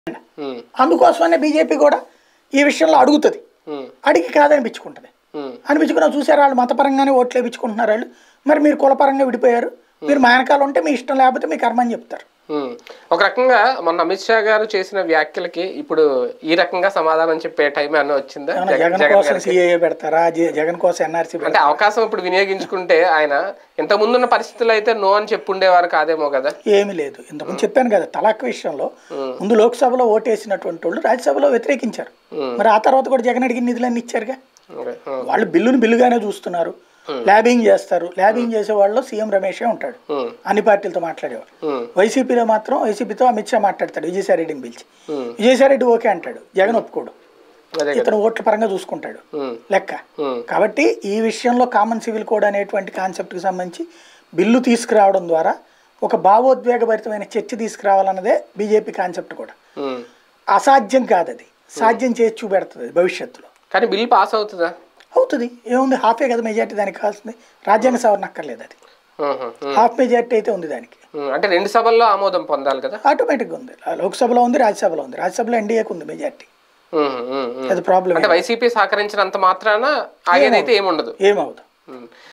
ఉమ్, అందుకోసమనే బీజేపీ కూడా ఈ విషయంలో అడుగుతుంది ఉమ్, అడిగి కాదనిపించుకుంటుంది ఉమ్, అనిపించుకున్నా చూసారు వాళ్ళు మతపరంగానే ఓట్లు వేయించుకుంటున్నారు వాళ్ళు మరి మీరు కులపరంగా విడిపోయారు మీరు మా వెనకాల ఉంటే మీ ఇష్టం లేకపోతే మీ కర్మ అని చెప్తారు ఉమ్. ఒక రకంగా మొన్న అమిత్ షా గారు చేసిన వ్యాఖ్యలకి ఇప్పుడు ఈ రకంగా సమాధానం చెప్పే టైం అన్న వచ్చిందా ఏమన్నా జగన్ జగన్ జగన్ కోసం గారికి? సిఏఏ పెడతారా జే- జగన్ కోసం ఎన్ఆర్సీ అంటే అవకాశం ఇప్పుడు వినియోగించుకుంటే ఆయన ఇంత ముందున్న పరిస్థితుల్లో అయితే నో అని చెప్పుండేవారు కాదేమో కదా ఏమీ లేదు ఇంతకుముందు చెప్పాను కదా తలాక్ విషయంలో ముందు లోక్సభలో ఓటేసినటువంటి వాళ్ళు రాజ్యసభలో వ్యతిరేకించారు మరి ఆ తర్వాత కూడా జగన్ అడిగిన నిధులన్నీ ఇచ్చారుగా ఓకే. ఉమ్, వాళ్ళు బిల్లుని బిల్లుగానే చూస్తున్నారు ల్యాబింగ్ చేస్తారు ల్యాబింగ్ చేసే వాళ్ళు సీఎం రమేషే ఉంటాడు ఉమ్, అన్ని పార్టీలతో మాట్లాడేవాడు ఉమ్, వైసీపీలో మాత్రం వైసీపీతో అమిత్ షా మాట్లాడతాడు విజయసాయి రెడ్డిని పిలిచి ఉమ్. విజయసాయి రెడ్డి ఓకే అంటాడు జగన్ ఒప్పుకోడు అదే కదా ఇతను ఓట్ల పరంగా చూసుకుంటాడు ఉమ్, లెక్క ఉమ్, కాబట్టి ఈ విషయంలో కామన్ సివిల్ కోడ్ అనేటువంటి కాన్సెప్ట్కి సంబంధించి బిల్లు తీసుకురావడం ద్వారా ఒక భావోద్వేగభరితమైన చర్చ తీసుకురావాలన్నదే బీజేపీ కాన్సెప్ట్ కూడా ఉమ్. అసాధ్యం కాదు అది సాధ్యం చేసి చూపెడుతుంది అది భవిష్యత్తులో కానీ బిల్ పాస్ అవుతుందా అవుతుంది ఏముంది హాఫే కదా మెజార్టీ దానికి కావాల్సింది రాజ్యాంగ సవరణ అక్కర్లేదు అది ఉహు, ఉమ్, హాఫ్ మెజార్టీ అయితే ఉంది దానికి ఉమ్. అంటే రెండు సభల్లో ఆమోదం పొందాలి కదా ఆటోమేటిక్గా ఉంది లోక్సభలో ఉంది రాజ్యసభలో ఉంది రాజ్యసభలో ఎన్డీఏకి ఉంది మెజార్టీ ఉమ్, ఉమ్, ఉమ్. అది ప్రాబ్లం అంటే వైసీపీ సహకరించినంత మాత్రాన ఆగేదైతే ఏముండదు ఏమవుతుంది ఉమ్.